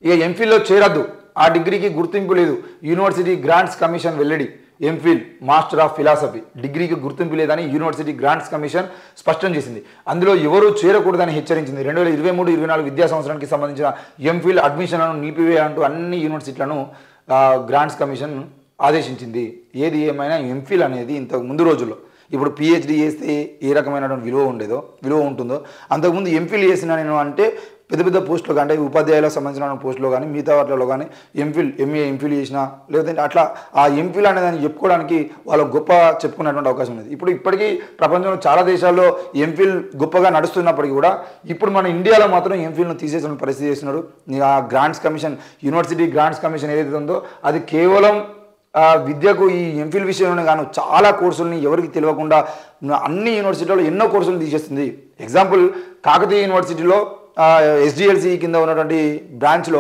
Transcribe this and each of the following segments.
ఇక ఎంఫిల్లో చేరద్దు ఆ డిగ్రీకి గుర్తింపు లేదు యూనివర్సిటీ గ్రాంట్స్ కమిషన్ వెల్లడి ఎంఫిల్ మాస్టర్ ఆఫ్ ఫిలాసఫీ డిగ్రీకి గుర్తింపు లేదని యూనివర్సిటీ గ్రాంట్స్ కమిషన్ స్పష్టం చేసింది అందులో ఎవరూ చేరకూడదని హెచ్చరించింది రెండు వేల ఇరవై మూడు ఇరవై నాలుగు విద్యా సంవత్సరానికి సంబంధించిన ఎంఫిల్ అడ్మిషన్లను నిలిపివేయాలంటూ అన్ని యూనివర్సిటీలను ఆ, గ్రాంట్స్ కమిషన్ ఆదేశించింది ఏది ఏమైనా ఎంఫిల్ అనేది ఇంత ముందు రోజుల్లో ఇప్పుడు పిహెచ్డి చేస్తే ఏ రకమైనటువంటి విలువ ఉండేదో విలువ ఉంటుందో అంతకుముందు ఎంఫిల్ చేసిన నేను అంటే పెద్ద పెద్ద పోస్టులు అంటే ఉపాధ్యాయులకు సంబంధించిన పోస్టులో కానీ మిగతా వాటిలో కానీ ఎంఫిల్ ఎంఏ ఎంఫిల్ చేసిన లేదంటే అట్లా ఆ ఎంఫిల్ అనే దాన్ని చెప్పుకోవడానికి వాళ్ళ గొప్ప చెప్పుకునేటువంటి అవకాశం ఉంది ఇప్పుడు ఇప్పటికీ ప్రపంచంలో చాలా దేశాల్లో ఎంఫిల్ గొప్పగా నడుస్తున్నప్పటికీ కూడా ఇప్పుడు మన ఇండియాలో మాత్రం ఎంఫిల్ను తీసేసిన పరిస్థితి చేస్తున్నారు ఆ grants commission university grants commission ఏదైతే ఉందో అది కేవలం ఆ విద్యకు ఈ ఎంఫిల్ విషయంలోనే గాను చాలా కోర్సుల్ని ఎవరికి తెలియకుండా అన్ని యూనివర్సిటీలో ఎన్నో కోర్సులు తీసేస్తుంది ఎగ్జాంపుల్ కాకతీయ యూనివర్సిటీలో ఎస్డిఎల్సి కింద ఉన్నటువంటి బ్రాంచ్లో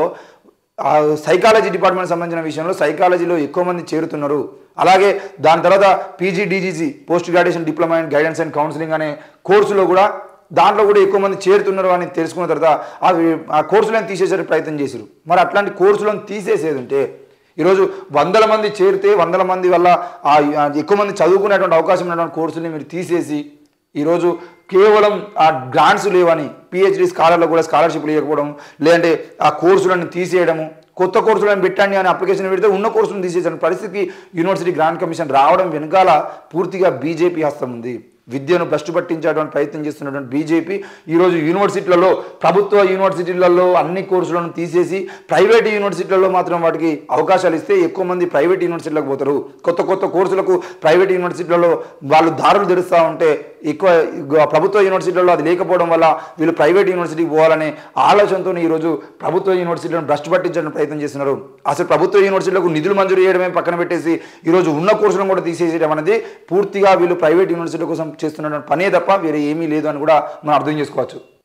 సైకాలజీ డిపార్ట్మెంట్ సంబంధించిన విషయంలో సైకాలజీలో ఎక్కువ మంది చేరుతున్నారు అలాగే దాని తర్వాత PG DGC post graduation diploma and guidance and counselling అనే కోర్సులో కూడా దాంట్లో కూడా ఎక్కువ మంది చేరుతున్నారు అని తెలుసుకున్న తర్వాత అవి ఆ కోర్సులను తీసేసే ప్రయత్నం చేశారు మరి అట్లాంటి కోర్సులను తీసేసేది ఉంటే ఈరోజు వందల మంది చేరితే వందల మంది వల్ల ఆ ఆ ఎక్కువ మంది చదువుకునేటువంటి అవకాశం ఉన్నటువంటి కోర్సుల్ని మీరు తీసేసి ఈరోజు కేవలం ఆ గ్రాంట్స్ లేవని పిహెచ్డి స్కాలర్లకు కూడా స్కాలర్షిప్ లేకపోవడం లేదంటే ఆ కోర్సులను తీసేయడము కొత్త కోర్సులను పెట్టండి అని అప్లికేషన్ పెడితే ఉన్న కోర్సులను తీసేసిన పరిస్థితికి యూనివర్సిటీ గ్రాంట్ కమిషన్ రావడం వెనకాల పూర్తిగా బీజేపీ హస్తం ఉంది విద్యను భ్రష్టు పట్టించేటువంటి ప్రయత్నం చేస్తున్నటువంటి బీజేపీ ఈరోజు యూనివర్సిటీలలో ప్రభుత్వ యూనివర్సిటీలలో అన్ని కోర్సులను తీసేసి ప్రైవేట్ యూనివర్సిటీలలో మాత్రం వాటికి అవకాశాలు ఇస్తే ఎక్కువ మంది ప్రైవేట్ యూనివర్సిటీలకు పోతారు కొత్త కొత్త కోర్సులకు ప్రైవేట్ యూనివర్సిటీలలో వాళ్ళు దారులు తెరుస్తూ ఉంటే ఎక్కువ ఇగ ప్రభుత్వ యూనివర్సిటీలలో అది లేకపోవడం వల్ల వీళ్ళు ప్రైవేట్ యూనివర్సిటీకి పోవాలనే ఆలోచనతో ఈరోజు ప్రభుత్వ యూనివర్సిటీలను భ్రష్టు పట్టించడానికి ప్రయత్నం చేస్తున్నారు అసలు ప్రభుత్వ యూనివర్సిటీలకు నిధులు మంజూరు చేయడమే పక్కన పెట్టేసి ఈరోజు ఉన్న కోర్సులను కూడా తీసేసేయడం అనేది పూర్తిగా వీళ్ళు ప్రైవేట్ యూనివర్సిటీ కోసం చేస్తున్న పనే తప్ప వేరే ఏమీ లేదు అని కూడా మనం అర్థం చేసుకోవచ్చు